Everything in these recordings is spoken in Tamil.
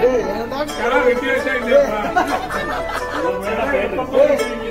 கடை வெட்டி வச்சா இல்லையாப்பா? எப்ப போடுறீங்க?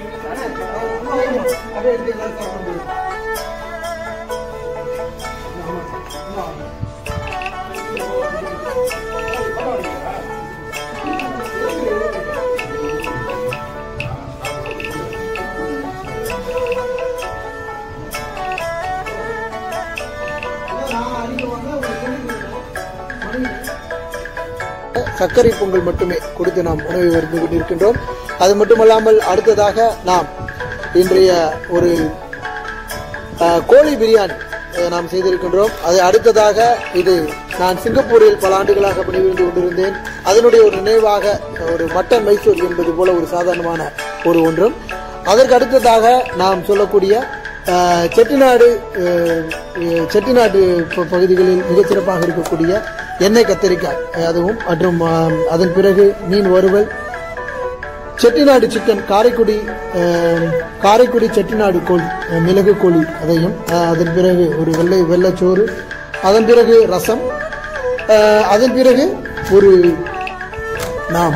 சர்க்கரை பொங்கல் மட்டுமே கொடுத்து நாம் உணவை வருந்து கொண்டிருக்கின்றோம் அது மட்டுமல்லாமல் அடுத்ததாக நாம் இன்றைய ஒரு அஹ், கோழி பிரியாணி அஹ், நாம் செய்திருக்கின்றோம் அது அடுத்ததாக இது நான் சிங்கப்பூரில் பல ஆண்டுகளாக பணிபுரிந்து கொண்டிருந்தேன் அதனுடைய ஒரு நினைவாக ஒரு மட்டன் மைசூர் என்பது போல ஒரு சாதாரணமான ஒரு ஒன்றும் அதற்கு அடுத்ததாக நாம் சொல்லக்கூடிய அஹ், செட்டிநாடு அஹ், அஹ், செட்டிநாடு ப- பகுதிகளில் மிகச்சிறப்பாக இருக்கக்கூடிய எண்ணெய் கத்தரிக்காய் அஹ், அதுவும் மற்றும் அஹ், அதன் பிறகு மீன் வறுவல் செட்டிநாடு சிக்கன் காரைக்குடி அஹ், காரைக்குடி செட்டிநாடு கோழி அஹ், மிளகு கோழி அதையும் அஹ், அதன் பிறகு ஒரு வெள்ளை வெள்ளைச்சோறு அதன் பிறகு ரசம் அஹ், அதன் பிறகு ஒரு நாம்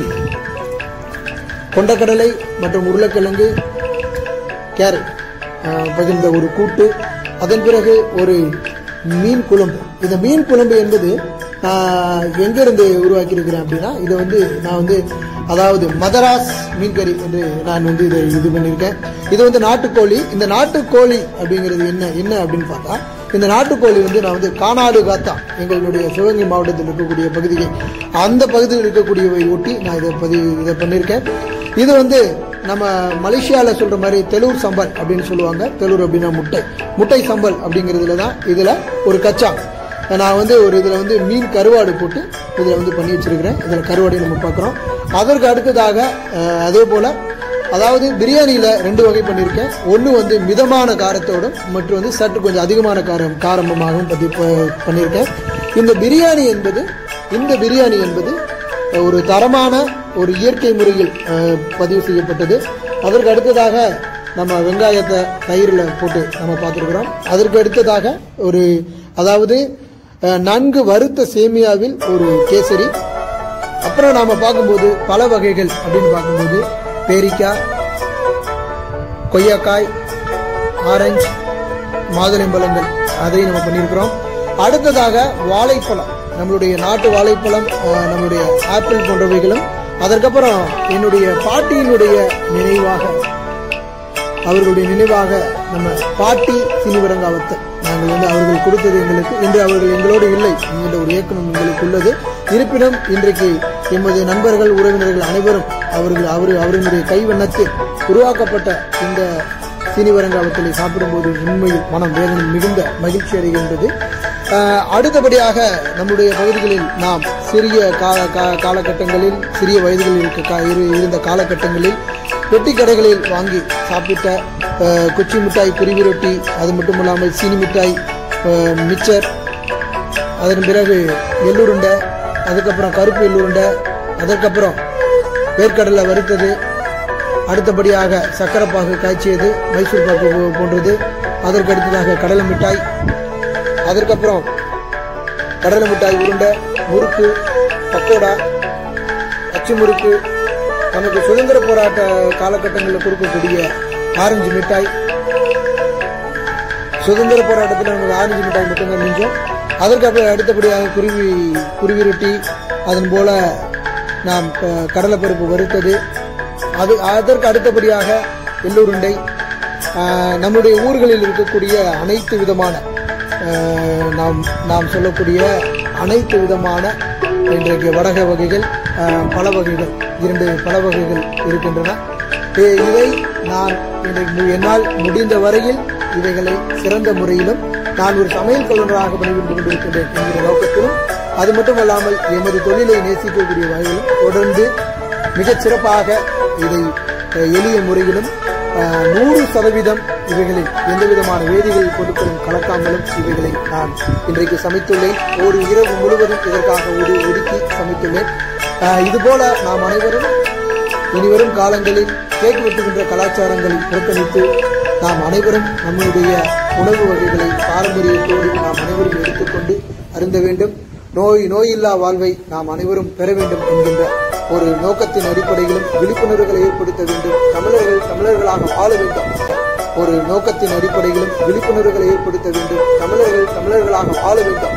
கொண்டக்கடலை மற்றும் உருளைக்கிழங்கு கேரட் அஹ், பகிர்ந்த ஒரு கூட்டு அதன் பிறகு ஒரு மீன் குழம்பு இந்த மீன் குழம்பு என்பது நான் எங்கிருந்து உருவாக்கியிருக்கிறேன் அப்படின்னா இதை வந்து நான் வந்து அதாவது மதராஸ் மீன் கறி என்று நான் வந்து இதை இது பண்ணியிருக்கேன் இது வந்து நாட்டுக்கோழி இந்த நாட்டுக்கோழி அப்படிங்கிறது என்ன என்ன அப்படின்னு பார்த்தா இந்த நாட்டுக்கோழி வந்து நான் வந்து கானாடு காத்தா எங்களுடைய சிவகங்கை மாவட்டத்தில் இருக்கக்கூடிய பகுதியை அந்த பகுதியில் இருக்கக்கூடியவை ஒட்டி நான் இதை பதிவு இதை பண்ணியிருக்கேன் இது வந்து நம்ம மலேசியாவில் சொல்ற மாதிரி தெலூர் சம்பல் அப்படின்னு சொல்லுவாங்க தெலூர் அப்படின்னா முட்டை முட்டை சம்பல் அப்படிங்கிறதுல தான் இதில் ஒரு கச்சா நான் வந்து ஒரு இதில் வந்து மீன் கருவாடு போட்டு இதில் வந்து பண்ணி வச்சிருக்கிறேன் இதில் கருவாடை நம்ம பார்க்குறோம் அதற்கு அடுத்ததாக அஹ், அதே போல் அதாவது பிரியாணியில் ரெண்டு வகை பண்ணியிருக்கேன் ஒன்று வந்து மிதமான காரத்தோடும் மற்றும் வந்து சற்று கொஞ்சம் அதிகமான காரம் காரமாகவும் பற்றி ப- பண்ணியிருக்கேன் இந்த பிரியாணி என்பது இந்த பிரியாணி என்பது ஒரு தரமான ஒரு இயற்கை முறையில் அஹ், பதிவு செய்யப்பட்டது அதற்கு அடுத்ததாக நம்ம வெங்காயத்தை தயிரில் போட்டு நம்ம பார்த்துருக்குறோம் அதற்கு அடுத்ததாக ஒரு அதாவது அஹ், நன்கு வறுத்த சேமியாவில் ஒரு கேசரி அப்புறம் நாம பார்க்கும்போது பல வகைகள் அப்படின்னு பார்க்கும்போது பேரிக்காய் கொய்யாக்காய் ஆரஞ்சு மாதுளம்பழங்கள் அதையும் நம்ம பண்ணியிருக்கிறோம் அடுத்ததாக வாழைப்பழம் நம்மளுடைய நாட்டு வாழைப்பழம் அஹ், நம்மளுடைய ஆப்பிள் போன்றவைகளும் அதற்கப்புறம் என்னுடைய பாட்டியினுடைய நினைவாக அவர்களுடைய நினைவாக நம்ம பாட்டி சினிவரங்காவத்தர் நாங்கள் வந்து அவர்கள் கொடுத்தது எங்களுக்கு இன்று அவர்கள் எங்களோடு இல்லை என்கின்ற ஒரு இயக்கமும் எங்களுக்கு உள்ளது இருப்பினும் இன்றைக்கு எமது நண்பர்கள் உறவினர்கள் அனைவரும் அவர்கள் அவர் அவர்களுடைய கைவண்ணத்தில் உருவாக்கப்பட்ட இந்த சீனிவரங்காவத்தலை சாப்பிடும்போது உண்மையில் மனம் வேதனை மிகுந்த மகிழ்ச்சி அடைகின்றது ஆஹ், அடுத்தபடியாக நம்முடைய பகுதிகளில் நாம் சிறிய கால கா- காலகட்டங்களில் சிறிய வயதுகளில் இருக்க கா- இரு- இருந்த காலகட்டங்களில் பெட்டி கடைகளில் வாங்கி சாப்பிட்ட அஹ், குச்சி மிட்டாய் குருவி ரொட்டி அது மட்டும் இல்லாமல் சீனி மிட்டாய் அஹ், மிச்சர் அதன் பிறகு எள்ளுருண்டை அதுக்கப்புறம் கருப்பு எள்ளுருண்டை அதற்கப்புறம் வேர்க்கடலை வறுத்தது அடுத்தபடியாக சக்கரைப்பாகு காய்ச்சியது மைசூர் பாக்கு போ- போன்றது அதற்கு அடுத்ததாக கடலை மிட்டாய் அதற்கப்புறம் கடலை மிட்டாய் உருண்டை முறுக்கு பக்கோடா அச்சு முறுக்கு நமக்கு சுதந்திர போராட்ட காலகட்டங்களில் கொடுக்கக்கூடிய ஆரஞ்சு மிட்டாய் சுதந்திர போராட்டத்தில் நமக்கு ஆரஞ்சு மிட்டாய் மட்டும்தான் மிஞ்சம் அதற்கு அப்புறம் அடுத்தபடியாக குருவி குருவி ரொட்டி அதன் போல நாம் க- கடலைப்பருப்பு வறுத்தது அது அதற்கு அடுத்தபடியாக எள்ளுருண்டை ஆஹ், நம்முடைய ஊர்களில் இருக்கக்கூடிய அனைத்து விதமான ஆஹ், நாம் நாம் சொல்லக்கூடிய அனைத்து விதமான இன்றைக்கு வடக வகைகள் ஆஹ், பல வகைகள் இரண்டு பல வகைகள் இருக்கின்றன இ- இதை நான் இன்றைக்கு மு- என்னால் முடிந்த வரையில் இவைகளை சிறந்த முறையிலும் நான் ஒரு சமையல் கலைஞராக பணிபுரிந்து கொண்டிருக்கின்றேன் என்கிற நோக்கத்திலும் அது மட்டுமல்லாமல் எமது தொழிலை நேசிக்கக்கூடிய வகையிலும் தொடர்ந்து மிகச் சிறப்பாக இதை அஹ், எளிய முறையிலும் அஹ், நூறு சதவீதம் இவைகளில் எந்த விதமான வேதிகள் பொருட்களும் கலக்காமலும் இவைகளை நான் இன்றைக்கு சமைத்துள்ளேன் ஒரு இரவு முழுவதும் இதற்காக ஒது ஒதுக்கி சமைத்துள்ளேன் அஹ், இதுபோல நாம் அனைவரும் இனிவரும் காலங்களில் கேக் வெட்டுகின்ற கலாச்சாரங்களை புறக்கணித்து நாம் அனைவரும் நம்முடைய உணவு வகைகளை பாரம்பரியத்தோடு நாம் அனைவரும் எடுத்துக்கொண்டு அருந்த வேண்டும் நோய் நோயில்லா வாழ்வை நாம் அனைவரும் பெற வேண்டும் என்கின்ற ஒரு நோக்கத்தின் அடிப்படையிலும் விழிப்புணர்வுகளை ஏற்படுத்த வேண்டும் தமிழர்கள் தமிழர்களாக வாழ வேண்டும் ஒரு நோக்கத்தின் அடிப்படையிலும் விழிப்புணர்வுகளை ஏற்படுத்த வேண்டும் தமிழர்கள் தமிழர்களாக வாழ வேண்டும்